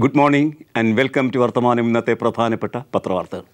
good morning and welcome to Varthamanam ഇന്നത്തെ പ്രധാനപ്പെട്ട പത്രവാർത്തകൾ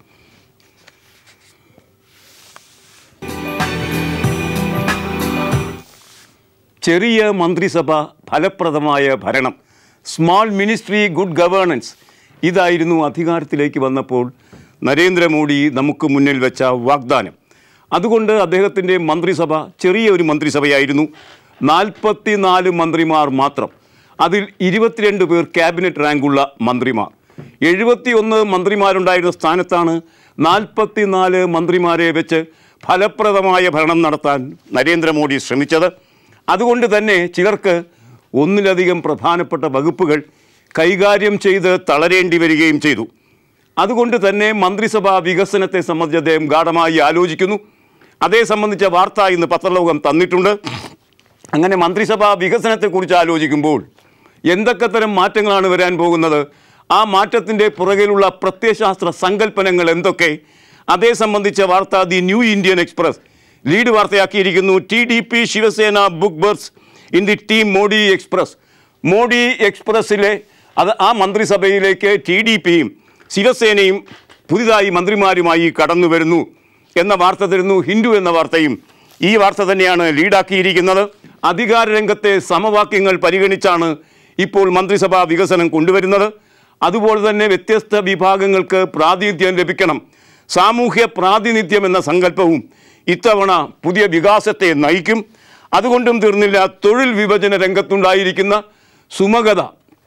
ചെറിയ മന്ത്രിസഭ ഫലപ്രദമായ ഭരണം സ്മാൾ മിനിസ്ട്രി ഗുഡ് ഗവേണൻസ് ഇതായിരുന്നു അധികാരത്തിലേക്ക് വന്നപ്പോൾ നരേന്ദ്രമോദി നമുക്ക് മുന്നിൽ വെച്ച വാഗ്ദാനം അതുകൊണ്ട് അദ്ദേഹത്തിൻ്റെ മന്ത്രിസഭ ചെറിയ ഒരു മന്ത്രിസഭയായിരുന്നു നാൽപ്പത്തി നാല് മന്ത്രിമാർ മാത്രം അതിൽ ഇരുപത്തിരണ്ട് പേർ ക്യാബിനറ്റ് റാങ്കുള്ള മന്ത്രിമാർ എഴുപത്തിയൊന്ന് മന്ത്രിമാരുണ്ടായിരുന്ന സ്ഥാനത്താണ് നാൽപ്പത്തി നാല് മന്ത്രിമാരെ വെച്ച് ഫലപ്രദമായ ഭരണം നടത്താൻ നരേന്ദ്രമോദി ശ്രമിച്ചത് അതുകൊണ്ട് തന്നെ ചിലർക്ക് ഒന്നിലധികം പ്രധാനപ്പെട്ട വകുപ്പുകൾ കൈകാര്യം ചെയ്ത് തളരേണ്ടി വരികയും ചെയ്തു അതുകൊണ്ട് തന്നെ മന്ത്രിസഭാ വികസനത്തെ സംബന്ധിച്ച് അദ്ദേഹം ഗാഠമായി ആലോചിക്കുന്നു അതേ സംബന്ധിച്ച വാർത്ത ഇന്ന് പത്രലോകം തന്നിട്ടുണ്ട് അങ്ങനെ മന്ത്രിസഭാ വികസനത്തെക്കുറിച്ച് ആലോചിക്കുമ്പോൾ എന്തൊക്കെ തരം മാറ്റങ്ങളാണ് വരാൻ പോകുന്നത് ആ മാറ്റത്തിൻ്റെ പുറകിലുള്ള പ്രത്യയശാസ്ത്ര സങ്കല്പനങ്ങൾ എന്തൊക്കെ അതേ സംബന്ധിച്ച വാർത്ത the new Indian express lead വാർത്തയാക്കിയിരിക്കുന്നു T D P Shiv Sena book berths in the team Modi express Modi എക്സ്പ്രസ്സിലെ അത് ആ മന്ത്രിസഭയിലേക്ക് ടി ഡി പിയും ശിവസേനയും പുതിയതായി മന്ത്രിമാരുമായി കടന്നു വരുന്നു എന്ന വാർത്ത തരുന്നു ഹിന്ദു എന്ന വാർത്തയും ഈ വാർത്ത തന്നെയാണ് ലീഡാക്കിയിരിക്കുന്നത് അധികാര രംഗത്തെ സമവാക്യങ്ങൾ പരിഗണിച്ചാണ് ഇപ്പോൾ മന്ത്രിസഭാ വികസനം കൊണ്ടുവരുന്നത് അതുപോലെ തന്നെ വ്യത്യസ്ത വിഭാഗങ്ങൾക്ക് പ്രാതിനിധ്യം ലഭിക്കണം സാമൂഹ്യ പ്രാതിനിധ്യം എന്ന സങ്കല്പവും ഇത്തവണ പുതിയ വികാസത്തെ നയിക്കും അതുകൊണ്ടും തീർന്നില്ല തൊഴിൽ വിഭജന രംഗത്തുണ്ടായിരിക്കുന്ന സുമഗത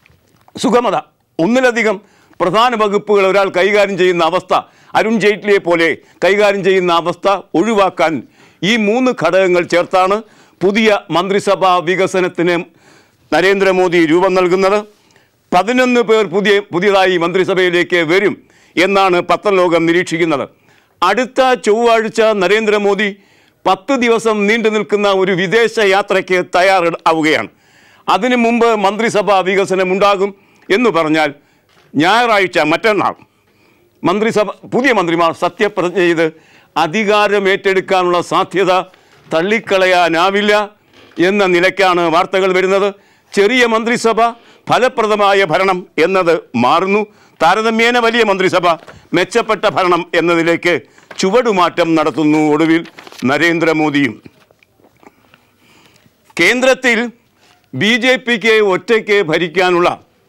സുഗമത ഒന്നിലധികം പ്രധാന വകുപ്പുകൾ ഒരാൾ കൈകാര്യം ചെയ്യുന്ന അവസ്ഥ അരുൺ ജെയ്റ്റ്ലിയെ പോലെ കൈകാര്യം ചെയ്യുന്ന അവസ്ഥ ഒഴിവാക്കാൻ ഈ മൂന്ന് ഘടകങ്ങൾ ചേർത്താണ് പുതിയ മന്ത്രിസഭാ വികസനത്തിന് നരേന്ദ്രമോദി രൂപം നൽകുന്നത് പതിനൊന്ന് പേർ പുതിയ പുതിയതായി മന്ത്രിസഭയിലേക്ക് വരും എന്നാണ് പത്രലോകം നിരീക്ഷിക്കുന്നത് അടുത്ത ചൊവ്വാഴ്ച നരേന്ദ്രമോദി പത്ത് ദിവസം നീണ്ടു നിൽക്കുന്ന ഒരു വിദേശ യാത്രയ്ക്ക് തയ്യാറാവുകയാണ് അതിനു മുമ്പ് മന്ത്രിസഭാ വികസനം ഉണ്ടാകും എന്ന് പറഞ്ഞാൽ ഞായറാഴ്ച മറ്റന്നാൾ മന്ത്രിസഭ പുതിയ മന്ത്രിമാർ സത്യപ്രതിജ്ഞ ചെയ്ത് അധികാരം ഏറ്റെടുക്കാനുള്ള സാധ്യത തള്ളിക്കളയാനാവില്ല എന്ന നിലയ്ക്കാണ് വാർത്തകൾ വരുന്നത് ചെറിയ മന്ത്രിസഭ ഫലപ്രദമായ ഭരണം എന്നത് മാറുന്നു താരതമ്യേന വലിയ മന്ത്രിസഭ മെച്ചപ്പെട്ട ഭരണം എന്നതിലേക്ക് ചുവടുമാറ്റം നടത്തുന്നു ഒടുവിൽ നരേന്ദ്രമോദിയും കേന്ദ്രത്തിൽ ബി ജെ പിക്ക് ഒറ്റയ്ക്ക് ഭരിക്കാനുള്ള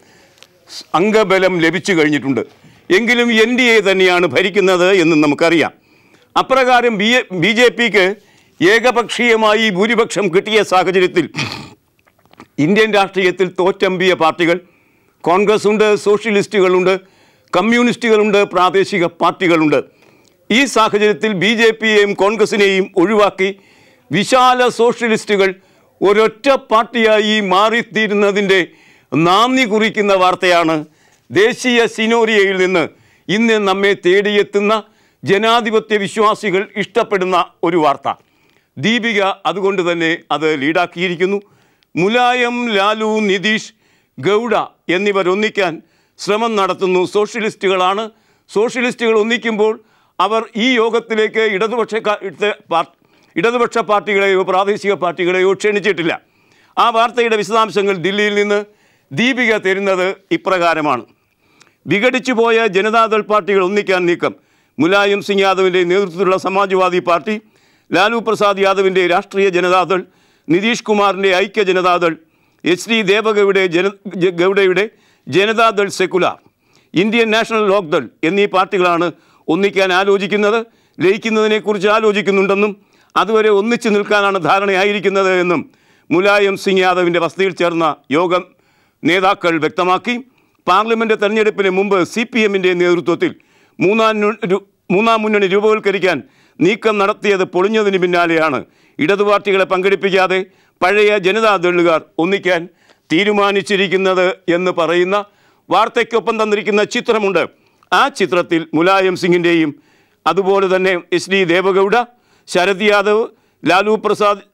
അംഗബലം ലഭിച്ചു കഴിഞ്ഞിട്ടുണ്ട് എങ്കിലും എൻ ഡി എ തന്നെയാണ് ഭരിക്കുന്നത് എന്ന് നമുക്കറിയാം അപ്രകാരം ബി ബി ജെ പിക്ക് ഏകപക്ഷീയമായി ഭൂരിപക്ഷം കിട്ടിയ സാഹചര്യത്തിൽ ഇന്ത്യൻ രാഷ്ട്രീയത്തിൽ തോറ്റമ്പിയ പാർട്ടികൾ കോൺഗ്രസ് ഉണ്ട് സോഷ്യലിസ്റ്റുകളുണ്ട് കമ്മ്യൂണിസ്റ്റുകളുണ്ട് പ്രാദേശിക പാർട്ടികളുണ്ട് ഈ സാഹചര്യത്തിൽ ബി ജെ പിയെയും കോൺഗ്രസിനെയും ഒഴിവാക്കി വിശാല സോഷ്യലിസ്റ്റുകൾ ഒരൊറ്റ പാർട്ടിയായി മാറിത്തീരുന്നതിൻ്റെ നാന്ദി കുറിക്കുന്ന വാർത്തയാണ് ദേശീയ സിനോരിയയിൽ നിന്ന് ഇന്ന് നമ്മെ തേടിയെത്തുന്ന ജനാധിപത്യ വിശ്വാസികൾ ഇഷ്ടപ്പെടുന്ന ഒരു വാർത്ത ദീപിക അതുകൊണ്ട് തന്നെ അത് ലീഡാക്കിയിരിക്കുന്നു മുലായം ലാലു നിതീഷ് ഗൗഡ എന്നിവർ ഒന്നിക്കാൻ ശ്രമം നടത്തുന്നു സോഷ്യലിസ്റ്റുകളാണ് സോഷ്യലിസ്റ്റുകൾ ഒന്നിക്കുമ്പോൾ അവർ ഈ യോഗത്തിലേക്ക് ഇടതുപക്ഷ ഇടതുപക്ഷ പാർട്ടികളെയോ പ്രാദേശിക പാർട്ടികളെയോ ക്ഷണിച്ചിട്ടില്ല ആ വാർത്തയുടെ വിശദാംശങ്ങൾ ദില്ലിയിൽ നിന്ന് ദീപിക തരുന്നത് ഇപ്രകാരമാണ് വിഘടിച്ചു പോയ ജനതാദൾ പാർട്ടികൾ ഒന്നിക്കാൻ നീക്കം മുലായം സിംഗ് യാദവിൻ്റെ നേതൃത്വത്തിലുള്ള സമാജ്വാദി പാർട്ടി ലാലു പ്രസാദ് യാദവിൻ്റെ രാഷ്ട്രീയ ജനതാദൾ നിതീഷ് കുമാറിൻ്റെ ഐക്യ ജനതാദൾ എച്ച് ഡി ദേവഗയുടെ ജന ജ- ഗൗഡയുടെ Janata Dal secular Indian national Lok Dal എന്നീ പാർട്ടികളാണ് ഒന്നിക്കാൻ ആലോചിക്കുന്നത് ലയിക്കുന്നതിനെക്കുറിച്ച് ആലോചിക്കുന്നുണ്ടെന്നും അതുവരെ ഒന്നിച്ചു നിൽക്കാനാണ് ധാരണയായിരിക്കുന്നത് എന്നും മുലായം സിംഗ് യാദവിൻ്റെ വസതിയിൽ ചേർന്ന യോഗം നേതാക്കൾ വ്യക്തമാക്കി പാർലമെൻറ്റ് തെരഞ്ഞെടുപ്പിന് മുമ്പ് സി പി എമ്മിൻ്റെ നേതൃത്വത്തിൽ മൂന്നാം നു- രു- മൂന്നാം മുന്നണി രൂപവൽക്കരിക്കാൻ നീക്കം നടത്തിയത് പൊളിഞ്ഞതിന് പിന്നാലെയാണ് ഇടതു പാർട്ടികളെ പങ്കെടുപ്പിക്കാതെ പഴയ ജനതാദളുകാർ ഒന്നിക്കാൻ തീരുമാനിച്ചിരിക്കുന്നത് എന്ന് പറയുന്ന വാർത്തയ്ക്കൊപ്പം തന്നിരിക്കുന്ന ചിത്രമുണ്ട് ആ ചിത്രത്തിൽ മുലായം സിംഗിൻ്റെയും അതുപോലെ തന്നെ എച്ച് ഡി ദേവഗൗഡ ശരത് യാദവ് ലാലു പ്രസാദ്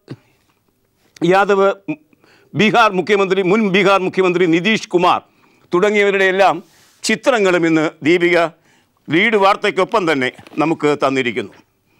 യാദവ് ബീഹാർ മുഖ്യമന്ത്രി മുൻ ബീഹാർ മുഖ്യമന്ത്രി നിതീഷ് കുമാർ തുടങ്ങിയവരുടെ എല്ലാം ചിത്രങ്ങളും ഇന്ന് ദീപിക ലീഡ് വാർത്തയ്ക്കൊപ്പം തന്നെ നമുക്ക് തന്നിരിക്കുന്നു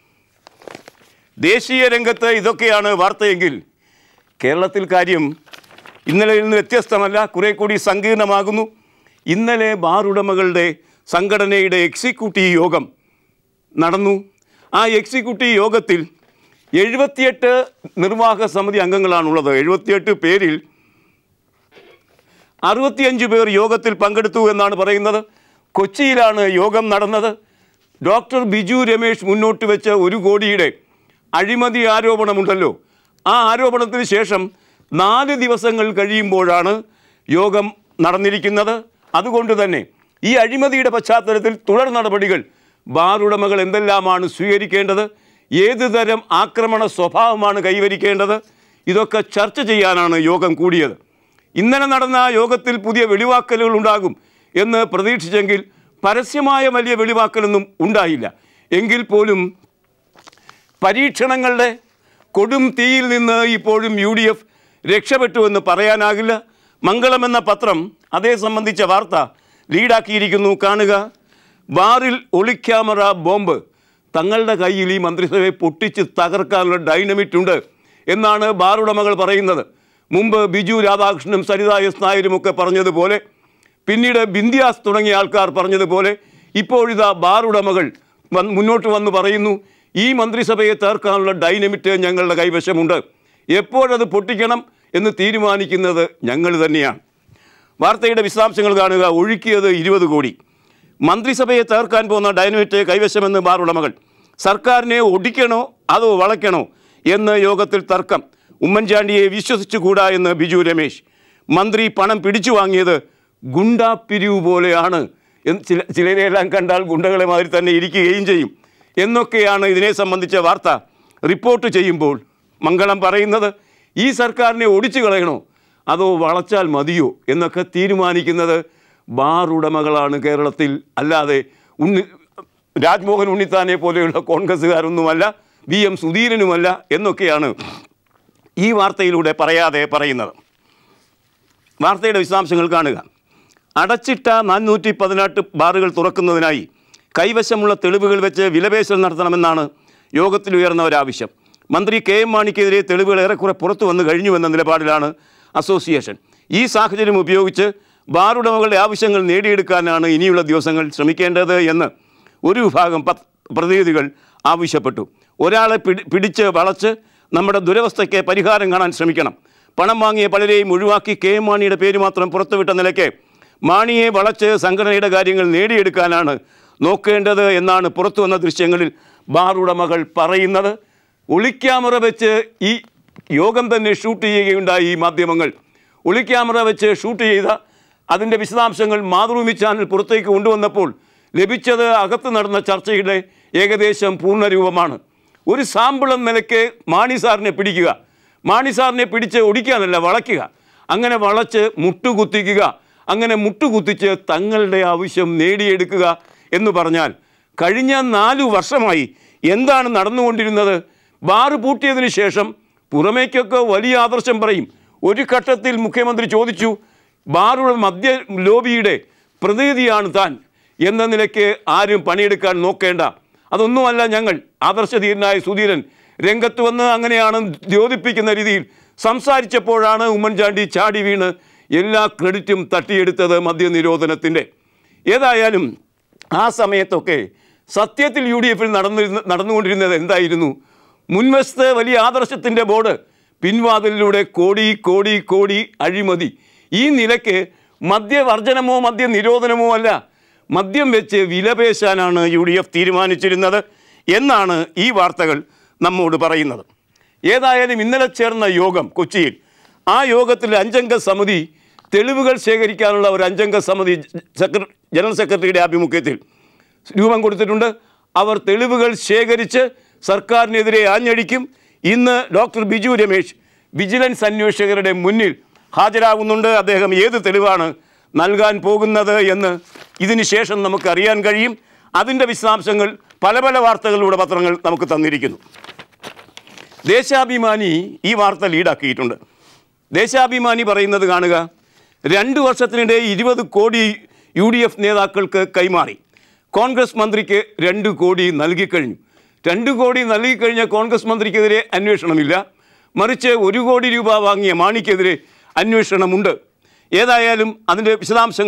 ദേശീയ രംഗത്ത് ഇതൊക്കെയാണ് വാർത്തയെങ്കിൽ കേരളത്തിൽ കാര്യം ഇന്നലെയിൽ നിന്ന് വ്യത്യസ്തമല്ല കുറെ കൂടി സങ്കീർണമാകുന്നു ഇന്നലെ ബാർ ഉടമകളുടെ സംഘടനയുടെ എക്സിക്യൂട്ടീവ് യോഗം നടന്നു ആ എക്സിക്യൂട്ടീവ് യോഗത്തിൽ എഴുപത്തിയെട്ട് നിർവാഹക സമിതി അംഗങ്ങളാണുള്ളത് എഴുപത്തിയെട്ട് പേരിൽ അറുപത്തിയഞ്ച് പേർ യോഗത്തിൽ പങ്കെടുത്തു എന്നാണ് പറയുന്നത് കൊച്ചിയിലാണ് യോഗം നടന്നത് ഡോക്ടർ ബിജു രമേശ് മുന്നോട്ട് വെച്ച ഒരു കോടിയുടെ അഴിമതി ആരോപണമുണ്ടല്ലോ ആ ആരോപണത്തിന് ശേഷം നാല് ദിവസങ്ങൾ കഴിയുമ്പോഴാണ് യോഗം നടന്നിരിക്കുന്നത് അതുകൊണ്ട് തന്നെ ഈ അഴിമതിയുടെ പശ്ചാത്തലത്തിൽ തുടർ നടപടികൾ ബാർ ഉടമകൾ എന്തെല്ലാമാണ് സ്വീകരിക്കേണ്ടത് ഏത് തരം ആക്രമണ സ്വഭാവമാണ് കൈവരിക്കേണ്ടത് ഇതൊക്കെ ചർച്ച ചെയ്യാനാണ് യോഗം കൂടിയത് ഇന്നലെ നടന്ന ആ യോഗത്തിൽ പുതിയ വെളിവാക്കലുകൾ ഉണ്ടാകും എന്ന് പ്രതീക്ഷിച്ചെങ്കിൽ പരസ്യമായ വലിയ വെളിവാക്കലൊന്നും ഉണ്ടായില്ല എങ്കിൽ പോലും പരീക്ഷണങ്ങളുടെ കൊടും തീയിൽ നിന്ന് ഇപ്പോഴും യു ഡി എഫ് രക്ഷപ്പെട്ടുവെന്ന് പറയാനാകില്ല മംഗളം എന്ന പത്രം അതേ സംബന്ധിച്ച വാർത്ത ലീഡാക്കിയിരിക്കുന്നു കാണുക ബാറിൽ ഒളിക്യാമറ ബോംബ് തങ്ങളുടെ കയ്യിൽ ഈ മന്ത്രിസഭയെ പൊട്ടിച്ച് തകർക്കാനുള്ള ഡൈനമിറ്റ് ഉണ്ട് എന്നാണ് ബാർ ഉടമകൾ പറയുന്നത് മുമ്പ് ബിജു രാധാകൃഷ്ണനും സരിത എസ് നായരും ഒക്കെ പറഞ്ഞതുപോലെ പിന്നീട് ബിന്ദിയാസ് തുടങ്ങിയ ആൾക്കാർ പറഞ്ഞതുപോലെ ഇപ്പോഴിതാ ബാർ ഉടമകൾ വന്ന് മുന്നോട്ട് വന്ന് പറയുന്നു ഈ മന്ത്രിസഭയെ തേർക്കാനുള്ള ഡൈനമിറ്റ് ഞങ്ങളുടെ കൈവശമുണ്ട് എപ്പോഴത് പൊട്ടിക്കണം എന്ന് തീരുമാനിക്കുന്നത് ഞങ്ങൾ തന്നെയാണ് വാർത്തയുടെ വിശദാംശങ്ങൾ കാണുക ഒഴുക്കിയത് ഇരുപത് കോടി മന്ത്രിസഭയെ തേർക്കാൻ പോകുന്ന ഡൈനമിറ്റ് കൈവശമെന്ന് ബാർ ഉടമകൾ സർക്കാരിനെ ഒടിക്കണോ അതോ വളയ്ക്കണോ എന്ന് യോഗത്തിൽ തർക്കം ഉമ്മൻചാണ്ടിയെ വിശ്വസിച്ചുകൂടാ എന്ന് ബിജു രമേശ് മന്ത്രി പണം പിടിച്ചു വാങ്ങിയത് ഗുണ്ടാ പിരിവ് പോലെയാണ് എന്ന് ചില ചിലരെയെല്ലാം കണ്ടാൽ ഗുണ്ടകളെ മാതിരി തന്നെ ഇരിക്കുകയും ചെയ്യും എന്നൊക്കെയാണ് ഇതിനെ സംബന്ധിച്ച വാർത്ത റിപ്പോർട്ട് ചെയ്യുമ്പോൾ മംഗളം പറയുന്നത് ഈ സർക്കാരിനെ ഒടിച്ചു കളയണോ അതോ വളച്ചാൽ മതിയോ എന്നൊക്കെ തീരുമാനിക്കുന്നത് ബാർ ഉടമകളാണ് കേരളത്തിൽ അല്ലാതെ ഉണ്ണി രാജ്മോഹൻ ഉണ്ണിത്താനെ പോലെയുള്ള കോൺഗ്രസ്സുകാരൊന്നുമല്ല വി എം സുധീരനുമല്ല എന്നൊക്കെയാണ് ഈ വാർത്തയിലൂടെ പറയാതെ പറയുന്നത് വാർത്തയുടെ വിശദാംശങ്ങൾ കാണുക അടച്ചിട്ട നാനൂറ്റി പതിനെട്ട് ബാറുകൾ തുറക്കുന്നതിനായി കൈവശമുള്ള തെളിവുകൾ വെച്ച് വിലപേശൽ നടത്തണമെന്നാണ് യോഗത്തിൽ ഉയർന്ന ഒരാവശ്യം മന്ത്രി കെ എം മാണിക്കെതിരെ തെളിവുകൾ ഏറെക്കുറെ പുറത്തു വന്നു കഴിഞ്ഞുവെന്ന നിലപാടിലാണ് അസോസിയേഷൻ ഈ സാഹചര്യം ഉപയോഗിച്ച് ബാർ ഉടമകളുടെ ആവശ്യങ്ങൾ നേടിയെടുക്കാനാണ് ഇനിയുള്ള ദിവസങ്ങൾ ശ്രമിക്കേണ്ടത് എന്ന് ഒരു വിഭാഗം പത് പ്രതിനിധികൾ ആവശ്യപ്പെട്ടു ഒരാളെ പിടി പിടിച്ച് വളച്ച് നമ്മുടെ ദുരവസ്ഥയ്ക്ക് പരിഹാരം കാണാൻ ശ്രമിക്കണം പണം വാങ്ങിയ പലരെയും ഒഴിവാക്കി കെ എം മാണിയുടെ പേര് മാത്രം പുറത്തുവിട്ട നിലയ്ക്ക് മാണിയെ വളച്ച് സംഘടനയുടെ കാര്യങ്ങൾ നേടിയെടുക്കാനാണ് നോക്കേണ്ടത് എന്നാണ് പുറത്തു വന്ന ദൃശ്യങ്ങളിൽ ബാർ ഉടമകൾ പറയുന്നത് ഒളിക്യാമറ വെച്ച് ഈ യോഗം തന്നെ ഷൂട്ട് ചെയ്യുകയുണ്ടായി ഈ മാധ്യമങ്ങൾ ഒളിക്യാമറ വെച്ച് ഷൂട്ട് ചെയ്ത അതിൻ്റെ വിശദാംശങ്ങൾ മാതൃഭൂമി ചാനൽ പുറത്തേക്ക് കൊണ്ടുവന്നപ്പോൾ ലഭിച്ചത് അകത്ത് നടന്ന ചർച്ചയുടെ ഏകദേശം പൂർണ്ണരൂപമാണ് ഒരു സാമ്പിൾ എന്ന നിലയ്ക്ക് മാണി സാറിനെ പിടിക്കുക മാണി സാറിനെ പിടിച്ച് ഒടിക്കാനല്ല വളയ്ക്കുക അങ്ങനെ വളച്ച് മുട്ടുകുത്തിക്കുക അങ്ങനെ മുട്ടുകുത്തിച്ച് തങ്ങളുടെ ആവശ്യം നേടിയെടുക്കുക എന്ന് പറഞ്ഞാൽ കഴിഞ്ഞ നാലു വർഷമായി എന്താണ് നടന്നുകൊണ്ടിരുന്നത് ബാറ് പൂട്ടിയതിന് ശേഷം പുറമേക്കൊക്കെ വലിയ ആദർശം പറയും ഒരു ഘട്ടത്തിൽ മുഖ്യമന്ത്രി ചോദിച്ചു ബാറുടെ മദ്യ ലോബിയുടെ പ്രതിനിധിയാണ് താൻ എന്ന നിലയ്ക്ക് ആരും പണിയെടുക്കാൻ നോക്കേണ്ട അതൊന്നുമല്ല ഞങ്ങൾ ആദർശധീരനായ സുധീരൻ രംഗത്ത് വന്ന് അങ്ങനെയാണ് ദ്യോതിപ്പിക്കുന്ന രീതിയിൽ സംസാരിച്ചപ്പോഴാണ് ഉമ്മൻചാണ്ടി ചാടി വീണ് എല്ലാ ക്രെഡിറ്റും തട്ടിയെടുത്തത് മദ്യനിരോധനത്തിൻ്റെ ഏതായാലും ആ സമയത്തൊക്കെ സത്യത്തിൽ യു ഡി എഫിൽ നടന്നിരുന്ന നടന്നുകൊണ്ടിരുന്നത് എന്തായിരുന്നു മുൻവശത്തെ വലിയ ആദർശത്തിൻ്റെ ബോർഡ് പിൻവാതിലിലൂടെ കോടി കോടി കോടി അഴിമതി ഈ നിലയ്ക്ക് മദ്യവർജനമോ മദ്യനിരോധനമോ അല്ല മദ്യം വെച്ച് വിലപേശാനാണ് യു ഡി എഫ് തീരുമാനിച്ചിരുന്നത് എന്നാണ് ഈ വാർത്തകൾ നമ്മോട് പറയുന്നത് ഏതായാലും ഇന്നലെ ചേർന്ന യോഗം കൊച്ചിയിൽ ആ യോഗത്തിൽ അഞ്ചംഗ സമിതി തെളിവുകൾ ശേഖരിക്കാനുള്ള ഒരു അഞ്ചംഗ സമിതി സെക്ര ജനറൽ സെക്രട്ടറിയുടെ ആഭിമുഖ്യത്തിൽ രൂപം കൊടുത്തിട്ടുണ്ട് അവർ തെളിവുകൾ ശേഖരിച്ച് സർക്കാരിനെതിരെ ആഞ്ഞടിക്കും ഇന്ന് ഡോക്ടർ ബിജു രമേശ് വിജിലൻസ് അന്വേഷകരുടെ മുന്നിൽ ഹാജരാകുന്നുണ്ട് അദ്ദേഹം ഏത് തെളിവാണ് നൽകാൻ പോകുന്നത് എന്ന് ഇതിന് ശേഷം നമുക്ക് അറിയാൻ കഴിയും അതിൻ്റെ വിശദാംശങ്ങൾ പല പല വാർത്തകളിലൂടെ പത്രങ്ങൾ നമുക്ക് തന്നിരിക്കുന്നു ദേശാഭിമാനി ഈ വാർത്ത ലീഡാക്കിയിട്ടുണ്ട് ദേശാഭിമാനി പറയുന്നത് കാണുക രണ്ട് വർഷത്തിനിടെ ഇരുപത് കോടി യു ഡി എഫ് നേതാക്കൾക്ക് കൈമാറി കോൺഗ്രസ് മന്ത്രിക്ക് രണ്ട് കോടി നൽകിക്കഴിഞ്ഞു രണ്ട് കോടി നൽകിക്കഴിഞ്ഞ കോൺഗ്രസ് മന്ത്രിക്കെതിരെ അന്വേഷണമില്ല മറിച്ച് ഒരു കോടി രൂപ വാങ്ങിയ മാണിക്കെതിരെ അന്വേഷണമുണ്ട് ഏതായാലും അതിൻ്റെ വിശദാംശങ്ങൾ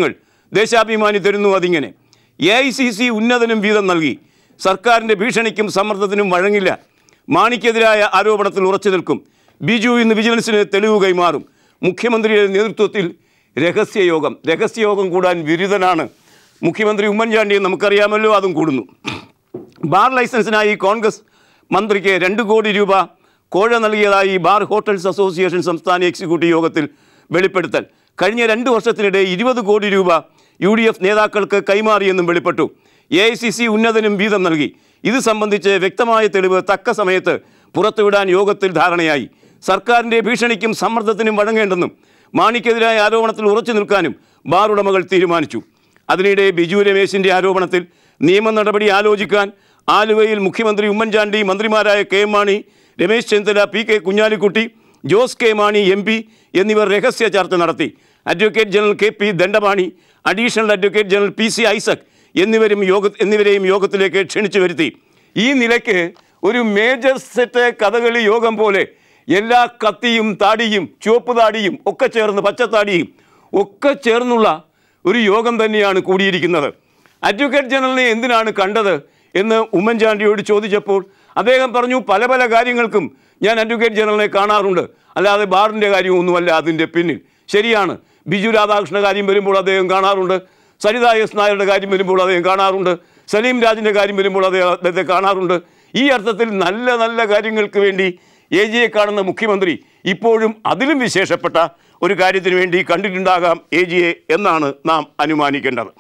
ദേശാഭിമാനി തരുന്നു അതിങ്ങനെ എ ഐ സി സി ഉന്നതനും വീതം നൽകി സർക്കാരിൻ്റെ ഭീഷണിക്കും സമ്മർദ്ദത്തിനും വഴങ്ങില്ല മാണിക്കെതിരായ ആരോപണത്തിൽ ഉറച്ചു നിൽക്കും ബിജു ഇന്ന് വിജിലൻസിന് തെളിവ് കൈമാറും മുഖ്യമന്ത്രിയുടെ നേതൃത്വത്തിൽ രഹസ്യയോഗം രഹസ്യയോഗം കൂടാൻ വിരുദ്ധനാണ് മുഖ്യമന്ത്രി ഉമ്മൻചാണ്ടിയെ നമുക്കറിയാമല്ലോ അതും കൂടുന്നു ബാർ ലൈസൻസിനായി കോൺഗ്രസ് മന്ത്രിക്ക് രണ്ട് കോടി രൂപ കോഴ നൽകിയതായി ബാർ ഹോട്ടൽസ് അസോസിയേഷൻ സംസ്ഥാന എക്സിക്യൂട്ടീവ് യോഗത്തിൽ വെളിപ്പെടുത്തൽ കഴിഞ്ഞ രണ്ട് വർഷത്തിനിടെ ഇരുപത് കോടി രൂപ യു ഡി എഫ് നേതാക്കൾക്ക് കൈമാറിയെന്നും വെളിപ്പെട്ടു എ ഐ സി സി ഉന്നതനും വീതം നൽകി ഇത് സംബന്ധിച്ച് വ്യക്തമായ തെളിവ് തക്ക സമയത്ത് പുറത്തുവിടാൻ യോഗത്തിൽ ധാരണയായി സർക്കാരിൻ്റെ ഭീഷണിക്കും സമ്മർദ്ദത്തിനും വഴങ്ങേണ്ടെന്നും മാണിക്കെതിരായ ആരോപണത്തിൽ ഉറച്ചു നിൽക്കാനും ബാർ ഉടമകൾ തീരുമാനിച്ചു അതിനിടെ ബിജു രമേശിൻ്റെ ആരോപണത്തിൽ നിയമ നടപടി ആലോചിക്കാൻ ആലുവയിൽ മുഖ്യമന്ത്രി ഉമ്മൻചാണ്ടി മന്ത്രിമാരായ K M Mani Ramesh Chennithala P K Kunhalikutty Jose K Mani M P എന്നിവർ രഹസ്യ ചർച്ച നടത്തി advocate general K P Dandapani additional advocate general P C Isaac എന്നിവരും യോഗ എന്നിവരെയും യോഗത്തിലേക്ക് ക്ഷണിച്ചു വരുത്തി ഈ നിലയ്ക്ക് ഒരു മേജർ സെറ്റ് കഥകളി യോഗം പോലെ എല്ലാ കത്തിയും താടിയും ചുവപ്പ് താടിയും ഒക്കെ ചേർന്ന് പച്ചത്താടിയും ഒക്കെ ചേർന്നുള്ള ഒരു യോഗം തന്നെയാണ് കൂടിയിരിക്കുന്നത് അഡ്വക്കേറ്റ് ജനറലിനെ എന്തിനാണ് കണ്ടത് എന്ന് ഉമ്മൻചാണ്ടിയോട് ചോദിച്ചപ്പോൾ അദ്ദേഹം പറഞ്ഞു പല പല കാര്യങ്ങൾക്കും ഞാൻ അഡ്വക്കേറ്റ് ജനറലിനെ കാണാറുണ്ട് അല്ലാതെ ബാറിൻ്റെ കാര്യമൊന്നുമല്ല അതിൻ്റെ പിന്നിൽ ശരിയാണ് ബിജു രാധാകൃഷ്ണ കാര്യം വരുമ്പോൾ അദ്ദേഹം കാണാറുണ്ട് സരിത എസ് നായരുടെ കാര്യം വരുമ്പോൾ അദ്ദേഹം കാണാറുണ്ട് സലീം രാജിൻ്റെ കാര്യം വരുമ്പോൾ അദ്ദേഹം അദ്ദേഹത്തെ കാണാറുണ്ട് ഈ അർത്ഥത്തിൽ നല്ല നല്ല കാര്യങ്ങൾക്ക് വേണ്ടി എ ജിയെ കാണുന്ന മുഖ്യമന്ത്രി ഇപ്പോഴും അതിലും വിശേഷപ്പെട്ട ഒരു കാര്യത്തിന് വേണ്ടി കണ്ടിട്ടുണ്ടാകാം എ ജിയെ എന്നാണ് നാം അനുമാനിക്കേണ്ടത്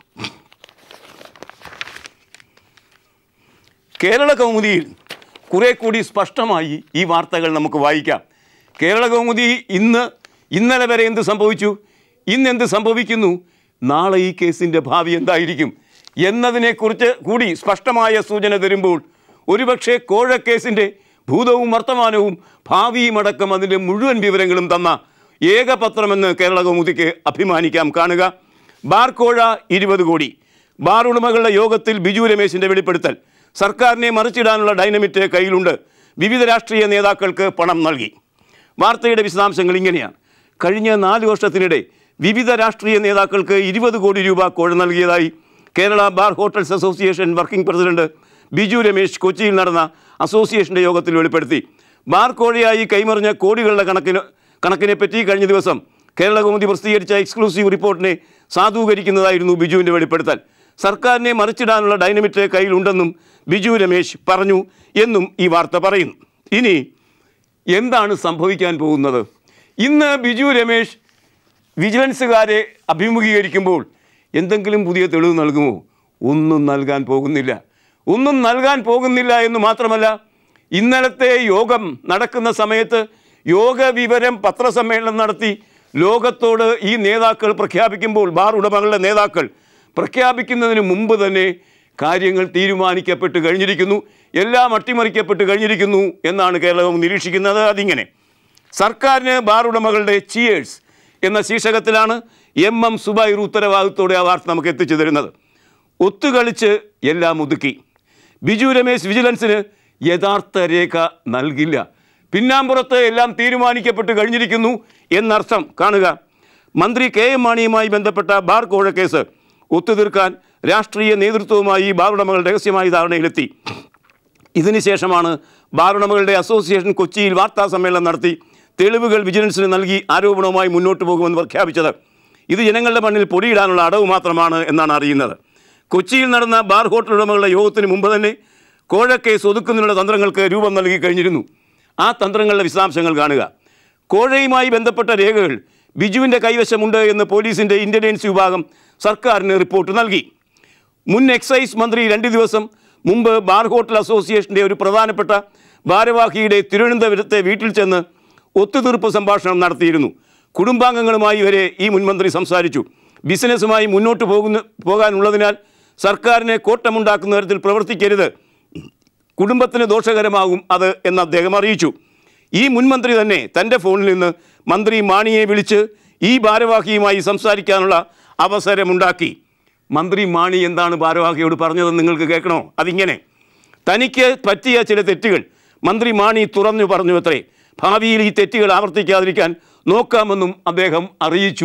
കേരള കൗമുദിയിൽ കുറെ കൂടി സ്പഷ്ടമായി ഈ വാർത്തകൾ നമുക്ക് വായിക്കാം കേരള കൗമുദി ഇന്ന് ഇന്നലെ വരെ എന്ത് സംഭവിച്ചു ഇന്ന് എന്ത് സംഭവിക്കുന്നു നാളെ ഈ കേസിൻ്റെ ഭാവി എന്തായിരിക്കും എന്നതിനെക്കുറിച്ച് കൂടി സ്പഷ്ടമായ സൂചന തരുമ്പോൾ ഒരുപക്ഷെ കോഴക്കേസിൻ്റെ ഭൂതവും വർത്തമാനവും ഭാവിയും അടക്കം അതിൻ്റെ മുഴുവൻ വിവരങ്ങളും തന്ന ഏക പത്രമെന്ന് കേരള കൗമുദിക്ക് അഭിമാനിക്കാം കാണുക ബാർ കോഴ ഇരുപത് കോടി ബാർ ഉടമകളുടെ യോഗത്തിൽ ബിജു രമേശിൻ്റെ വെളിപ്പെടുത്തൽ സർക്കാരിനെ മറിച്ചിടാനുള്ള ഡൈനമിറ്റ് കയ്യിലുണ്ട് വിവിധ രാഷ്ട്രീയ നേതാക്കൾക്ക് പണം നൽകി വാർത്തയുടെ വിശദാംശങ്ങൾ ഇങ്ങനെയാണ് കഴിഞ്ഞ നാല് വർഷത്തിനിടെ വിവിധ രാഷ്ട്രീയ നേതാക്കൾക്ക് ഇരുപത് കോടി രൂപ കോഴ നൽകിയതായി Kerala bar hotels association working president Biju Ramesh കൊച്ചിയിൽ നടന്ന അസോസിയേഷൻ്റെ യോഗത്തിൽ വെളിപ്പെടുത്തി ബാർ കോഴയായി കൈമറിഞ്ഞ കോടികളുടെ കണക്കിന് കണക്കിനെപ്പറ്റി കഴിഞ്ഞ ദിവസം കേരള കൗമുദി പ്രസിദ്ധീകരിച്ച എക്സ്ക്ലൂസീവ് റിപ്പോർട്ടിനെ സാധൂകരിക്കുന്നതായിരുന്നു ബിജുവിൻ്റെ വെളിപ്പെടുത്തൽ സർക്കാരിനെ മറിച്ചിടാനുള്ള ഡൈനമിറ്റ് കയ്യിലുണ്ടെന്നും ബിജു രമേശ് പറഞ്ഞു എന്നും ഈ വാർത്ത പറയുന്നു ഇനി എന്താണ് സംഭവിക്കാൻ പോകുന്നത് ഇന്ന് ബിജു രമേശ് വിജിലൻസുകാരെ അഭിമുഖീകരിക്കുമ്പോൾ എന്തെങ്കിലും പുതിയ തെളിവ് നൽകുമോ ഒന്നും നൽകാൻ പോകുന്നില്ല ഒന്നും നൽകാൻ പോകുന്നില്ല എന്ന് മാത്രമല്ല ഇന്നലത്തെ യോഗം നടക്കുന്ന സമയത്ത് യോഗ വിവരം പത്രസമ്മേളനം നടത്തി ലോകത്തോട് ഈ നേതാക്കൾ പ്രഖ്യാപിക്കുമ്പോൾ ബാർ ഉടമകളുടെ നേതാക്കൾ പ്രഖ്യാപിക്കുന്നതിന് മുമ്പ് തന്നെ കാര്യങ്ങൾ തീരുമാനിക്കപ്പെട്ട് കഴിഞ്ഞിരിക്കുന്നു എല്ലാം അട്ടിമറിക്കപ്പെട്ട് കഴിഞ്ഞിരിക്കുന്നു എന്നാണ് കേരളം നിരീക്ഷിക്കുന്നത് അതിങ്ങനെ സർക്കാരിന് ബാർ ഉടമകളുടെ ചിയേഴ്സ് എന്ന ശീർഷകത്തിലാണ് എം എം സുബൈർ ഉത്തരവാദിത്തോടെ ആ വാർത്ത നമുക്ക് എത്തിച്ചു തരുന്നത് ഒത്തുകളിച്ച് എല്ലാം ഒതുക്കി ബിജു രമേശ് വിജിലൻസിന് യഥാർത്ഥ രേഖ നൽകില്ല പിന്നാമ്പുറത്ത് എല്ലാം തീരുമാനിക്കപ്പെട്ട് കഴിഞ്ഞിരിക്കുന്നു എന്നർത്ഥം കാണുക മന്ത്രി കെ എം മാണിയുമായി ബന്ധപ്പെട്ട ബാർ കോഴക്കേസ് ഒത്തുതീർക്കാൻ രാഷ്ട്രീയ നേതൃത്വവുമായി ബാർ ഉടമകൾ രഹസ്യമായി ധാരണയിലെത്തി ഇതിനുശേഷമാണ് ബാറുടമകളുടെ അസോസിയേഷൻ കൊച്ചിയിൽ വാർത്താ സമ്മേളനം നടത്തി തെളിവുകൾ വിജിലൻസിന് നൽകി ആരോപണവുമായി മുന്നോട്ട് പോകുമെന്ന് പ്രഖ്യാപിച്ചത് ഇത് ജനങ്ങളുടെ മണ്ണിൽ പൊടിയിടാനുള്ള അടവ് മാത്രമാണ് എന്നാണ് അറിയുന്നത് കൊച്ചിയിൽ നടന്ന ബാർ ഹോട്ടൽ ഉടമകളുടെ യോഗത്തിന് മുമ്പ് തന്നെ കോഴക്കേസ് ഒതുക്കുന്നതിനുള്ള തന്ത്രങ്ങൾക്ക് രൂപം നൽകി കഴിഞ്ഞിരുന്നു ആ തന്ത്രങ്ങളുടെ വിശദാംശങ്ങൾ കാണുക കോഴയുമായി ബന്ധപ്പെട്ട രേഖകൾ ബിജുവിൻ്റെ കൈവശമുണ്ട് എന്ന് പോലീസിൻ്റെ ഇൻ്റലിജൻസ് വിഭാഗം സർക്കാരിന് റിപ്പോർട്ട് നൽകി മുൻ എക്സൈസ് മന്ത്രി രണ്ട് ദിവസം മുമ്പ് ബാർ ഹോട്ടൽ അസോസിയേഷൻ്റെ ഒരു പ്രധാനപ്പെട്ട ഭാരവാഹിയുടെ തിരുവനന്തപുരത്തെ വീട്ടിൽ ചെന്ന് ഒത്തുതീർപ്പ് സംഭാഷണം നടത്തിയിരുന്നു കുടുംബാംഗങ്ങളുമായി വരെ ഈ മുൻമന്ത്രി സംസാരിച്ചു ബിസിനസ്സുമായി മുന്നോട്ട് പോകുന്ന പോകാനുള്ളതിനാൽ സർക്കാരിനെ കോട്ടമുണ്ടാക്കുന്ന തരത്തിൽ പ്രവർത്തിക്കരുത് കുടുംബത്തിന് ദോഷകരമാകും അത് എന്ന് അദ്ദേഹം അറിയിച്ചു ഈ മുൻമന്ത്രി തന്നെ തൻ്റെ ഫോണിൽ നിന്ന് മന്ത്രി മാണിയെ വിളിച്ച് ഈ ഭാരവാഹിയുമായി സംസാരിക്കാനുള്ള അവസരമുണ്ടാക്കി മന്ത്രി മാണി എന്താണ് ഭാരവാഹിയോട് പറഞ്ഞതെന്ന് നിങ്ങൾക്ക് കേൾക്കണോ അതിങ്ങനെ തനിക്ക് പറ്റിയ ചില തെറ്റുകൾ മന്ത്രി മാണി തുറന്നു പറഞ്ഞു അത്രേ ഭാവിയിൽ ഈ തെറ്റുകൾ ആവർത്തിക്കാതിരിക്കാൻ നോക്കാമെന്നും അദ്ദേഹം അറിയിച്ചു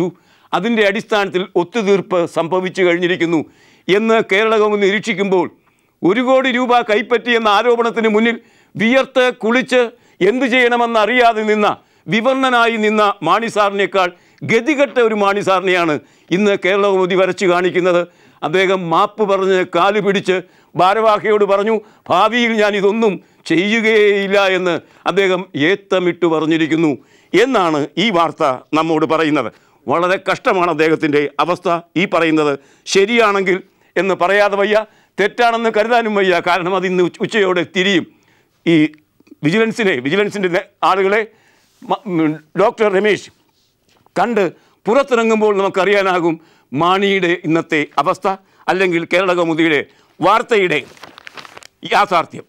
അതിൻ്റെ അടിസ്ഥാനത്തിൽ ഒത്തുതീർപ്പ് സംഭവിച്ചു കഴിഞ്ഞിരിക്കുന്നു എന്ന് കേരളകൗമുദി നിരീക്ഷിക്കുമ്പോൾ ഒരു കോടി രൂപ കൈപ്പറ്റി എന്ന ആരോപണത്തിന് മുന്നിൽ വിയർത്ത് കുളിച്ച് എന്തു ചെയ്യണമെന്ന് അറിയാതെ നിന്ന വിവർണനായി നിന്ന മാണി സാറിനേക്കാൾ ഗതികെട്ട ഒരു മാണി സാറിനെയാണ് ഇന്ന് കേരളകൗമുദി വരച്ചു കാണിക്കുന്നത് അദ്ദേഹം മാപ്പ് പറഞ്ഞ് കാല് പിടിച്ച് ഭാരവാഹിയോട് പറഞ്ഞു ഭാവിയിൽ ഞാൻ ഇതൊന്നും ചെയ്യുകയില്ല എന്ന് അദ്ദേഹം ഏത്തമിട്ട് പറഞ്ഞിരിക്കുന്നു എന്നാണ് ഈ വാർത്ത നമ്മോട് പറയുന്നത് വളരെ കഷ്ടമാണ് അദ്ദേഹത്തിൻ്റെ അവസ്ഥ ഈ പറയുന്നത് ശരിയാണെങ്കിൽ എന്ന് പറയാതെ വയ്യ തെറ്റാണെന്ന് കരുതാനും വയ്യ കാരണം അത് ഇന്ന് ഉച്ച- ഉച്ചയോടെ തിരിയും ഈ വിജിലൻസിനെ വിജിലൻസിൻ്റെ നേ- ആളുകളെ മ- ഉം, ഡോക്ടർ രമേശ് കണ്ട് പുറത്തിറങ്ങുമ്പോൾ നമുക്കറിയാനാകും മാണിയുടെ ഇന്നത്തെ അവസ്ഥ അല്ലെങ്കിൽ കേരള കൗമുദിയുടെ വാർത്തയുടെ യാഥാർത്ഥ്യം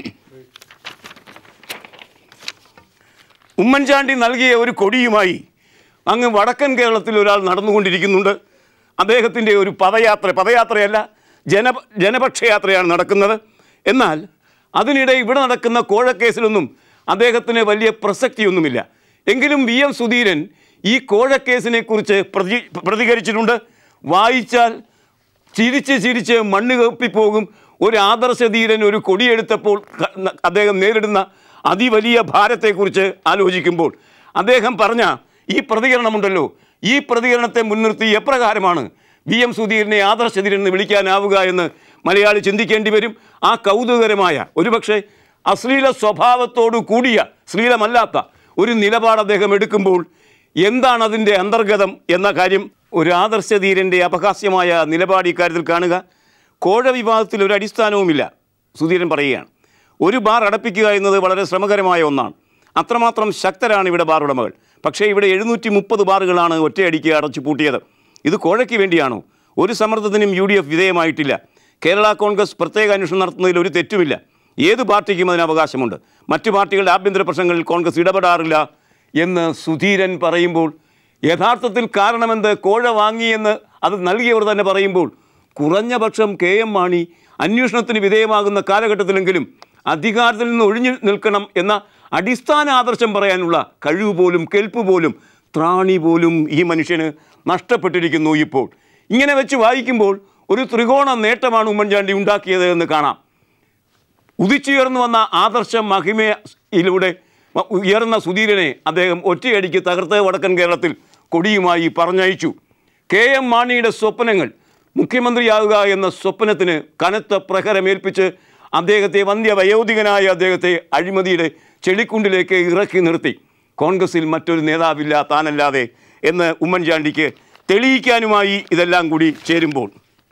ഉമ്മൻചാണ്ടി നൽകിയ ഒരു കൊടിയുമായി അങ്ങ് വടക്കൻ കേരളത്തിൽ ഒരാൾ നടന്നുകൊണ്ടിരിക്കുന്നുണ്ട് അദ്ദേഹത്തിൻ്റെ ഒരു പദയാത്ര പദയാത്രയല്ല ജന ജനപക്ഷയാത്രയാണ് നടക്കുന്നത് എന്നാൽ അതിനിടെ ഇവിടെ നടക്കുന്ന കോഴക്കേസിലൊന്നും അദ്ദേഹത്തിന് വലിയ പ്രസക്തിയൊന്നുമില്ല എങ്കിലും വി എം സുധീരൻ ഈ കോഴക്കേസിനെ കുറിച്ച് പ്രതി പ്രതികരിച്ചിട്ടുണ്ട് വായിച്ചാൽ ചിരിച്ച് ചിരിച്ച് മണ്ണ് കപ്പിപ്പോകും ഒരു ആദർശധീരൻ ഒരു കൊടിയെടുത്തപ്പോൾ ക- ന- അദ്ദേഹം നേരിടുന്ന അതിവലിയ ഭാരത്തെക്കുറിച്ച് ആലോചിക്കുമ്പോൾ അദ്ദേഹം പറഞ്ഞ ഈ പ്രതികരണമുണ്ടല്ലോ ഈ പ്രതികരണത്തെ മുൻനിർത്തി എപ്രകാരമാണ് വി എം സുധീരനെ ആദർശധീരൻ എന്ന് വിളിക്കാനാവുക എന്ന് മലയാളി ചിന്തിക്കേണ്ടി വരും ആ കൗതുകരമായ ഒരുപക്ഷെ അശ്ലീല സ്വഭാവത്തോടു കൂടിയ ശ്ലീലമല്ലാത്ത ഒരു നിലപാട് അദ്ദേഹം എടുക്കുമ്പോൾ എന്താണ് അതിൻ്റെ അന്തർഗതം എന്ന കാര്യം ഒരു ആദർശധീരൻ്റെ അപഹാസ്യമായ നിലപാട് ഇക്കാര്യത്തിൽ കാണുക കോഴ വിവാദത്തിൽ ഒരു അടിസ്ഥാനവുമില്ല സുധീരൻ പറയുകയാണ് ഒരു ബാർ അടപ്പിക്കുക എന്നത് വളരെ ശ്രമകരമായ ഒന്നാണ് അത്രമാത്രം ശക്തരാണ് ഇവിടെ ബാർ ഉടമകൾ പക്ഷേ ഇവിടെ എഴുന്നൂറ്റി മുപ്പത് ബാറുകളാണ് ഒറ്റയടിക്ക് അടച്ചു പൂട്ടിയത് ഇത് കോഴയ്ക്ക് വേണ്ടിയാണോ ഒരു സമ്മർദ്ദത്തിനും യു ഡി എഫ് വിധേയമായിട്ടില്ല കേരള കോൺഗ്രസ് പ്രത്യേക അന്വേഷണം നടത്തുന്നതിൽ ഒരു തെറ്റുമില്ല ഏത് പാർട്ടിക്കും അതിന് അവകാശമുണ്ട് മറ്റു പാർട്ടികളുടെ ആഭ്യന്തര പ്രശ്നങ്ങളിൽ കോൺഗ്രസ് ഇടപെടാറില്ല എന്ന് സുധീരൻ പറയുമ്പോൾ യഥാർത്ഥത്തിൽ കാരണമെന്ത് കോഴ വാങ്ങിയെന്ന് അത് നൽകിയവർ തന്നെ പറയുമ്പോൾ കുറഞ്ഞ പക്ഷം കെ എം മാണി അന്വേഷണത്തിന് വിധേയമാകുന്ന കാലഘട്ടത്തിലെങ്കിലും അധികാരത്തിൽ നിന്ന് ഒഴിഞ്ഞു നിൽക്കണം എന്ന അടിസ്ഥാന ആദർശം പറയാനുള്ള കഴിവ് പോലും കെൽപ്പ് പോലും ത്രാണി പോലും ഈ മനുഷ്യന് നഷ്ടപ്പെട്ടിരിക്കുന്നു ഇപ്പോൾ ഇങ്ങനെ വെച്ച് വായിക്കുമ്പോൾ ഒരു ത്രികോണ നേട്ടമാണ് ഉമ്മൻചാണ്ടി ഉണ്ടാക്കിയത് എന്ന് കാണാം ഉദിച്ചുയർന്നു വന്ന ആദർശ മഹിമയിലൂടെ ഉയർന്ന സുധീരനെ അദ്ദേഹം ഒറ്റയടിക്ക് തകർത്ത് വടക്കൻ കേരളത്തിൽ കൊടിയുമായി പറഞ്ഞയച്ചു കെ എം മാണിയുടെ സ്വപ്നങ്ങൾ മുഖ്യമന്ത്രിയാവുക എന്ന സ്വപ്നത്തിന് കനത്ത പ്രഹരമേൽപ്പിച്ച് അദ്ദേഹത്തെ വന്ധ്യവയോധികനായ അദ്ദേഹത്തെ അഴിമതിയുടെ ചെളിക്കുണ്ടിലേക്ക് ഇറക്കി നിർത്തി കോൺഗ്രസിൽ മറ്റൊരു നേതാവില്ല താനല്ലാതെ എന്ന് ഉമ്മൻചാണ്ടിക്ക് തെളിയിക്കാനുമായി ഇതെല്ലാം കൂടി ചേരുമ്പോൾ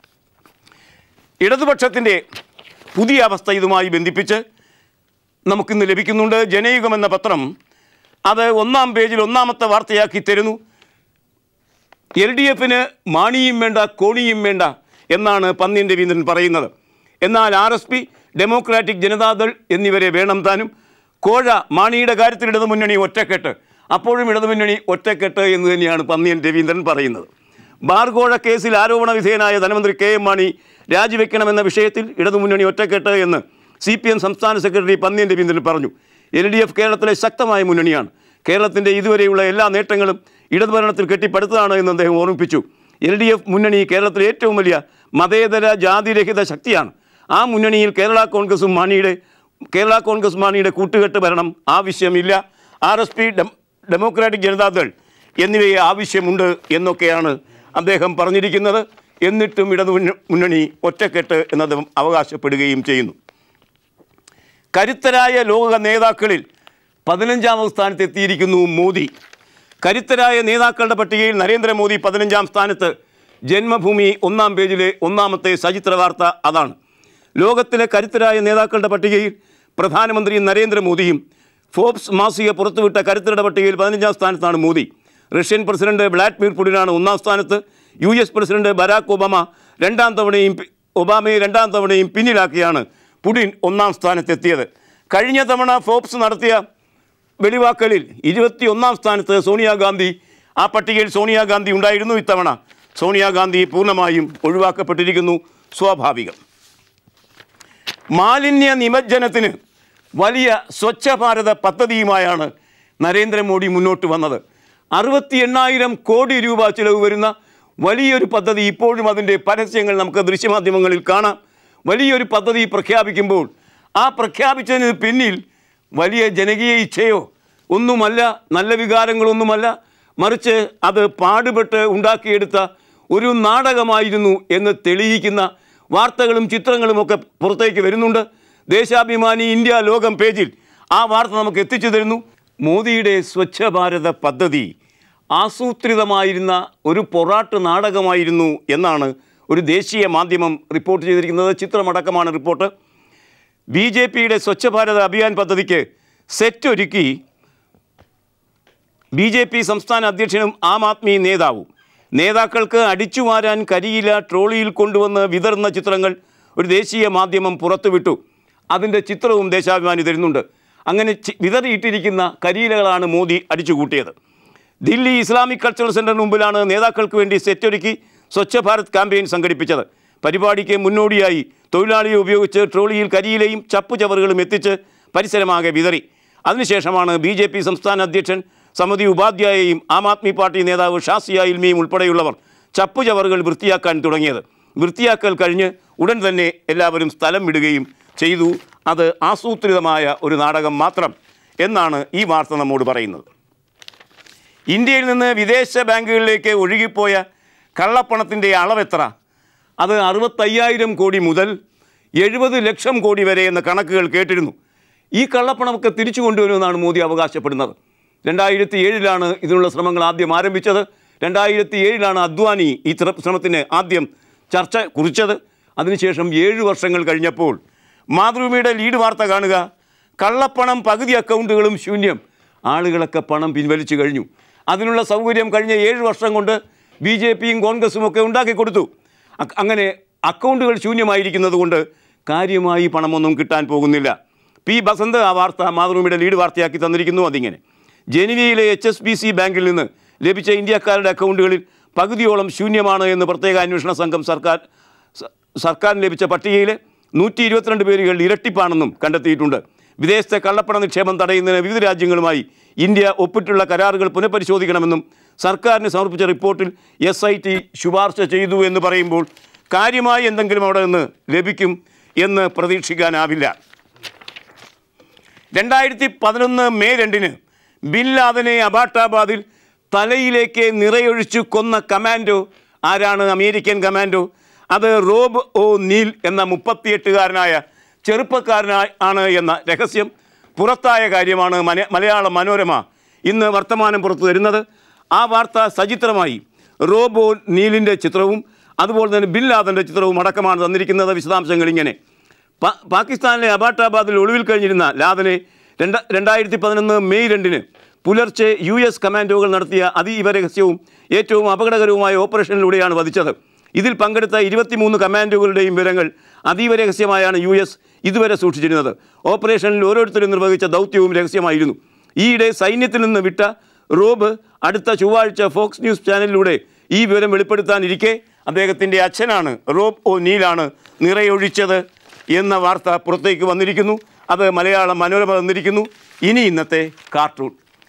ഇടതുപക്ഷത്തിൻ്റെ പുതിയ അവസ്ഥ ഇതുമായി ബന്ധിപ്പിച്ച് നമുക്കിന്ന് ലഭിക്കുന്നുണ്ട് ജനയുഗം എന്ന പത്രം അത് ഒന്നാം പേജിൽ ഒന്നാമത്തെ വാർത്തയാക്കി തരുന്നു എൽ ഡി എഫിന് മാണിയും വേണ്ട കോണിയും വേണ്ട എന്നാണ് പന്ന്യൻ രവീന്ദ്രൻ പറയുന്നത് എന്നാൽ R S P democratic Janata Dal എന്നിവരെ വേണം താനും കോഴ മാണിയുടെ കാര്യത്തിൽ ഇടതുമുന്നണി ഒറ്റക്കെട്ട് അപ്പോഴും ഇടതുമുന്നണി ഒറ്റക്കെട്ട് എന്ന് തന്നെയാണ് പന്ന്യൻ രവീന്ദ്രൻ പറയുന്നത് ബാർകോഴ കേസിൽ ആരോപണ വിധേയനായ ധനമന്ത്രി കെ എം മാണി രാജിവെക്കണമെന്ന വിഷയത്തിൽ ഇടതുമുന്നണി ഒറ്റക്കെട്ട് എന്ന് സി പി എം സംസ്ഥാന സെക്രട്ടറി പന്ന്യൻ രവീന്ദ്രൻ പറഞ്ഞു എൽ ഡി എഫ് കേരളത്തിലെ ശക്തമായ മുന്നണിയാണ് കേരളത്തിൻ്റെ ഇതുവരെയുള്ള എല്ലാ നേട്ടങ്ങളും ഇടതുഭരണത്തിൽ കെട്ടിപ്പടുത്തതാണ് എന്ന് അദ്ദേഹം ഓർമ്മിപ്പിച്ചു എൽ ഡി എഫ് മുന്നണി കേരളത്തിലെ ഏറ്റവും വലിയ മതേതര ജാതിരഹിത ശക്തിയാണ് ആ മുന്നണിയിൽ കേരള കോൺഗ്രസും മാണിയുടെ കേരള കോൺഗ്രസ് മാണിയുടെ കൂട്ടുകെട്ട് ഭരണം ആവശ്യമില്ല R S P democratic Janata Dal എന്നിവയെ ആവശ്യമുണ്ട് എന്നൊക്കെയാണ് അദ്ദേഹം പറഞ്ഞിരിക്കുന്നത് എന്നിട്ടും ഇടതു മുന്ന- മുന്നണി ഒറ്റക്കെട്ട് എന്നത് അവകാശപ്പെടുകയും ചെയ്യുന്നു കരുത്തരായ ലോക നേതാക്കളിൽ പതിനഞ്ചാമത് സ്ഥാനത്തെത്തിയിരിക്കുന്നു മോദി കരുത്തരായ നേതാക്കളുടെ പട്ടികയിൽ നരേന്ദ്രമോദി പതിനഞ്ചാം സ്ഥാനത്ത് ജന്മഭൂമി ഒന്നാം പേജിലെ ഒന്നാമത്തെ സചിത്ര വാർത്ത അതാണ് ലോകത്തിലെ കരുത്തരായ നേതാക്കളുടെ പട്ടികയിൽ പ്രധാനമന്ത്രി നരേന്ദ്രമോദിയും ഫോബ്സ് മാസിക പുറത്തുവിട്ട കരുത്തരുടെ പട്ടികയിൽ പതിനഞ്ചാം സ്ഥാനത്താണ് മോദി റഷ്യൻ പ്രസിഡന്റ് വ്ളാഡിമിർ പുടിനാണ് ഒന്നാം സ്ഥാനത്ത് U S president Barack Obama രണ്ടാം തവണയും പി- ഒബാമയെ രണ്ടാം തവണയും പിന്നിലാക്കിയാണ് പുടിൻ ഒന്നാം സ്ഥാനത്തെത്തിയത് കഴിഞ്ഞ തവണ ഫോബ്സ് നടത്തിയ വെളിവാക്കലിൽ ഇരുപത്തിയൊന്നാം സ്ഥാനത്ത് സോണിയാഗാന്ധി ആ പട്ടികയിൽ സോണിയാഗാന്ധി ഉണ്ടായിരുന്നു ഇത്തവണ സോണിയാഗാന്ധി പൂർണ്ണമായും ഒഴിവാക്കപ്പെട്ടിരിക്കുന്നു സ്വാഭാവികം മാലിന്യ നിമജ്ജനത്തിന് വലിയ സ്വച്ഛ ഭാരത പദ്ധതിയുമായാണ് നരേന്ദ്രമോദി മുന്നോട്ട് വന്നത് അറുപത്തി എണ്ണായിരം കോടി രൂപ ചിലവ് വരുന്ന വലിയൊരു പദ്ധതി ഇപ്പോഴും അതിൻ്റെ പരസ്യങ്ങൾ നമുക്ക് ദൃശ്യമാധ്യമങ്ങളിൽ കാണാം വലിയൊരു പദ്ധതി പ്രഖ്യാപിക്കുമ്പോൾ ആ പ്രഖ്യാപിച്ചതിന് പിന്നിൽ വലിയ ജനകീയ ഇച്ഛയോ ഒന്നുമല്ല നല്ല വികാരങ്ങളൊന്നുമല്ല മറിച്ച് അത് പാടുപെട്ട് ഉണ്ടാക്കിയെടുത്ത ഒരു നാടകമായിരുന്നു എന്ന് തെളിയിക്കുന്ന വാർത്തകളും ചിത്രങ്ങളുമൊക്കെ പുറത്തേക്ക് വരുന്നുണ്ട് ദേശാഭിമാനി ഇന്ത്യ ലോകം പേജിൽ ആ വാർത്ത നമുക്ക് എത്തിച്ചു തരുന്നു മോദിയുടെ സ്വച്ഛ ഭാരത പദ്ധതി ആസൂത്രിതമായിരുന്ന ഒരു പൊറാട്ട് നാടകമായിരുന്നു എന്നാണ് ഒരു ദേശീയ മാധ്യമം റിപ്പോർട്ട് ചെയ്തിരിക്കുന്നത് ചിത്രമടക്കമാണ് റിപ്പോർട്ട് ബി ജെ പിയുടെ സ്വച്ഛ ഭാരത് അഭിയാൻ പദ്ധതിക്ക് സെറ്റ് ഒരുക്കി ബി ജെ പി സംസ്ഥാന അധ്യക്ഷനും ആം ആദ്മി നേതാവും നേതാക്കൾക്ക് അടിച്ചുമാരാൻ കരിയില ട്രോളിയിൽ കൊണ്ടുവന്ന് വിതറുന്ന ചിത്രങ്ങൾ ഒരു ദേശീയ മാധ്യമം പുറത്തുവിട്ടു അതിൻ്റെ ചിത്രവും ദേശാഭിമാനി തരുന്നുണ്ട് അങ്ങനെ ചി- വിതറിയിട്ടിരിക്കുന്ന കരിയിലകളാണ് മോദി അടിച്ചുകൂട്ടിയത് ദില്ലി ഇസ്ലാമിക് കൾച്ചറൽ സെൻറ്ററിന് മുമ്പിലാണ് നേതാക്കൾക്ക് വേണ്ടി സെറ്റൊരുക്കി സ്വച്ഛ ഭാരത് ക്യാമ്പയിൻ സംഘടിപ്പിച്ചത് പരിപാടിക്ക് മുന്നോടിയായി തൊഴിലാളിയെ ഉപയോഗിച്ച് ട്രോളിയിൽ കരിയിലയും ചപ്പുചവറുകളും എത്തിച്ച് പരിസരമാകെ വിതറി അതിനുശേഷമാണ് ബി ജെ പി സംസ്ഥാന അധ്യക്ഷൻ സമിതി ഉപാധ്യായയും ആം ആദ്മി പാർട്ടി നേതാവ് ഷാസിയ ഇൽമിയും ഉൾപ്പെടെയുള്ളവർ ചപ്പുചവറുകൾ വൃത്തിയാക്കാൻ തുടങ്ങിയത് വൃത്തിയാക്കൽ കഴിഞ്ഞ് ഉടൻ തന്നെ എല്ലാവരും സ്ഥലം വിടുകയും ചെയ്തു അത് ആസൂത്രിതമായ ഒരു നാടകം മാത്രം എന്നാണ് ഈ വാർത്ത നമ്മോട് പറയുന്നത് ഇന്ത്യയിൽ നിന്ന് വിദേശ ബാങ്കുകളിലേക്ക് ഒഴുകിപ്പോയ കള്ളപ്പണത്തിൻ്റെ അളവെത്ര അത് അറുപത്തയ്യായിരം കോടി മുതൽ എഴുപത് ലക്ഷം കോടി വരെ എന്ന കണക്കുകൾ കേട്ടിരുന്നു ഈ കള്ളപ്പണമൊക്കെ തിരിച്ചു കൊണ്ടുവരുമെന്നാണ് മോദി അവകാശപ്പെടുന്നത് രണ്ടായിരത്തി ഏഴിലാണ് ഇതിനുള്ള ശ്രമങ്ങൾ ആദ്യം ആരംഭിച്ചത് രണ്ടായിരത്തി ഏഴിലാണ് അദ്വാനി ഈ ശ്ര- ശ്രമത്തിന് ആദ്യം ചർച്ച കുറിച്ചത് അതിനുശേഷം ഏഴ് വർഷങ്ങൾ കഴിഞ്ഞപ്പോൾ മാതൃഭൂമിയുടെ ലീഡ് വാർത്ത കാണുക കള്ളപ്പണം പകുതി അക്കൗണ്ടുകളും ശൂന്യം ആളുകളൊക്കെ പണം പിൻവലിച്ചു കഴിഞ്ഞു അതിനുള്ള സൗകര്യം കഴിഞ്ഞ ഏഴ് വർഷം കൊണ്ട് ബി ജെ പിയും കോൺഗ്രസും ഒക്കെ ഉണ്ടാക്കി കൊടുത്തു അ- അങ്ങനെ അക്കൗണ്ടുകൾ ശൂന്യമായിരിക്കുന്നത് കൊണ്ട് കാര്യമായി പണമൊന്നും കിട്ടാൻ പോകുന്നില്ല പി ബസന്ത് ആ വാർത്ത മാതൃഭൂമിയുടെ ലീഡ് വാർത്തയാക്കി തന്നിരിക്കുന്നു അതിങ്ങനെ ജനുവരിയിലെ എച്ച് എസ് ബി സി ബാങ്കിൽ നിന്ന് ലഭിച്ച ഇന്ത്യക്കാരുടെ അക്കൗണ്ടുകളിൽ പകുതിയോളം ശൂന്യമാണ് എന്ന് പ്രത്യേക അന്വേഷണ സംഘം സർക്കാർ സ- സർക്കാരിന് ലഭിച്ച പട്ടികയിൽ നൂറ്റി ഇരുപത്തിരണ്ട് പേരുകൾ ഇരട്ടിപ്പാണെന്നും കണ്ടെത്തിയിട്ടുണ്ട് വിദേശത്തെ കള്ളപ്പണ നിക്ഷേപം തടയുന്നതിന് വിവിധ രാജ്യങ്ങളുമായി ഇന്ത്യ ഒപ്പിട്ടുള്ള കരാറുകൾ പുനഃപരിശോധിക്കണമെന്നും സർക്കാരിന് സമർപ്പിച്ച റിപ്പോർട്ടിൽ എസ് ഐ ടി ശുപാർശ ചെയ്തു എന്ന് പറയുമ്പോൾ കാര്യമായി എന്തെങ്കിലും അവിടെ നിന്ന് ലഭിക്കും എന്ന് പ്രതീക്ഷിക്കാനാവില്ല രണ്ടായിരത്തി പതിനൊന്ന് മെയ് രണ്ടിന് ബിൻ ലാദനെ അബാട്ടാബാദിൽ തലയിലേക്ക് നിറയൊഴിച്ചു കൊന്ന കമാൻഡോ ആരാണ് അമേരിക്കൻ കമാൻഡോ അത് റോബ് ഒ നീൽ എന്ന മുപ്പത്തിയെട്ടുകാരനായ ചെറുപ്പക്കാരനായ ആണ് എന്ന രഹസ്യം പുറത്തായ കാര്യമാണ് മന മലയാള മനോരമ ഇന്ന് വർത്തമാനം പുറത്തു വരുന്നത് ആ വാർത്ത സചിത്രമായി റോബോ നീലിൻ്റെ ചിത്രവും അതുപോലെ തന്നെ ബിൻ ലാദൻ്റെ ചിത്രവും അടക്കമാണ് തന്നിരിക്കുന്നത് വിശദാംശങ്ങൾ ഇങ്ങനെ പാ- പാകിസ്ഥാനിലെ അബാട്ടാബാദിൽ ഒളിവിൽ കഴിഞ്ഞിരുന്ന ലാദനെ രണ്ട രണ്ടായിരത്തി പതിനൊന്ന് മെയ് രണ്ടിന് പുലർച്ചെ യു എസ് കമാൻഡോകൾ നടത്തിയ അതീവ രഹസ്യവും ഏറ്റവും അപകടകരവുമായ ഓപ്പറേഷനിലൂടെയാണ് വധിച്ചത് ഇതിൽ പങ്കെടുത്ത ഇരുപത്തിമൂന്ന് കമാൻഡോകളുടെയും വിവരങ്ങൾ അതീവ രഹസ്യമായാണ് യു എസ് ഇതുവരെ സൂക്ഷിച്ചിരുന്നത് ഓപ്പറേഷനിൽ ഓരോരുത്തരും നിർവഹിച്ച ദൗത്യവും രഹസ്യമായിരുന്നു ഈയിടെ സൈന്യത്തിൽ നിന്ന് വിട്ട റോബ് അടുത്ത ചൊവ്വാഴ്ച ഫോക്സ് ന്യൂസ് ചാനലിലൂടെ ഈ വിവരം വെളിപ്പെടുത്താനിരിക്കെ അദ്ദേഹത്തിൻ്റെ അച്ഛനാണ് റോബ് ഒ നീലാണ് നിറയൊഴിച്ചത് എന്ന വാർത്ത പുറത്തേക്ക് വന്നിരിക്കുന്നു അത് മലയാളം മനോരമ തന്നിരിക്കുന്നു ഇനി ഇന്നത്തെ കാർട്ടൂൺ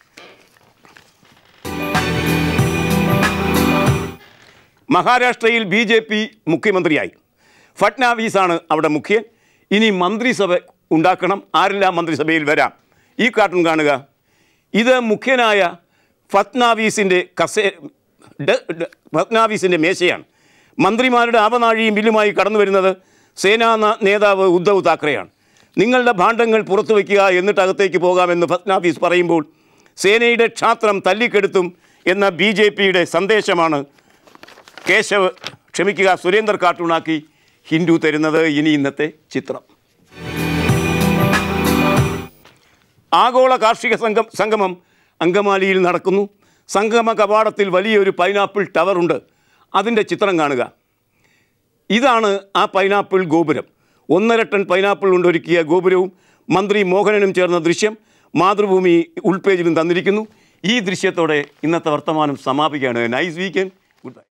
മഹാരാഷ്ട്രയിൽ ബി ജെ പി മുഖ്യമന്ത്രിയായി ഫട്നാവീസാണ് അവിടെ മുഖ്യൻ ഇനി മന്ത്രിസഭ ഉണ്ടാക്കണം ആരെല്ലാം മന്ത്രിസഭയിൽ വരാം ഈ കാർട്ടൂൺ കാണുക ഇത് മുഖ്യനായ ഫത്നാവീസിൻ്റെ കസേ ഡ- ഡ- ഫത്നാവീസിൻ്റെ മേശയാണ് മന്ത്രിമാരുടെ ആവനാഴിയും ബില്ലുമായി കടന്നു വരുന്നത് സേനാ ന- നേതാവ് ഉദ്ധവ് താക്കറെയാണ് നിങ്ങളുടെ ഭാണ്ഡങ്ങൾ പുറത്തു വയ്ക്കുക എന്നിട്ട് അകത്തേക്ക് പോകാമെന്ന് ഫത്നാവീസ് പറയുമ്പോൾ സേനയുടെ ക്ഷാത്രം തല്ലിക്കെടുത്തും എന്ന ബി ജെ പിയുടെ സന്ദേശമാണ് കേശവ് ക്ഷമിക്കുക സുരേന്ദർ കാർട്ടൂണാക്കി ഹിന്ദു തരുന്നത് ഇനി ഇന്നത്തെ ചിത്രം ആഗോള കാർഷിക സംഘം സംഗമം അങ്കമാലിയിൽ നടക്കുന്നു സംഗമ കവാടത്തിൽ വലിയൊരു പൈനാപ്പിൾ ടവറുണ്ട് അതിൻ്റെ ചിത്രം കാണുക ഇതാണ് ആ പൈനാപ്പിൾ ഗോപുരം ഒന്നര ടൺ പൈനാപ്പിൾ കൊണ്ടൊരുക്കിയ ഗോപുരവും മന്ത്രി മോഹനനും ചേർന്ന ദൃശ്യം മാതൃഭൂമി ഉൾപേജിലും തന്നിരിക്കുന്നു ഈ ദൃശ്യത്തോടെ ഇന്നത്തെ വർത്തമാനം സമാപിക്കുകയാണ് നൈസ് വീക്കെൻഡ് ഗുഡ് ബൈ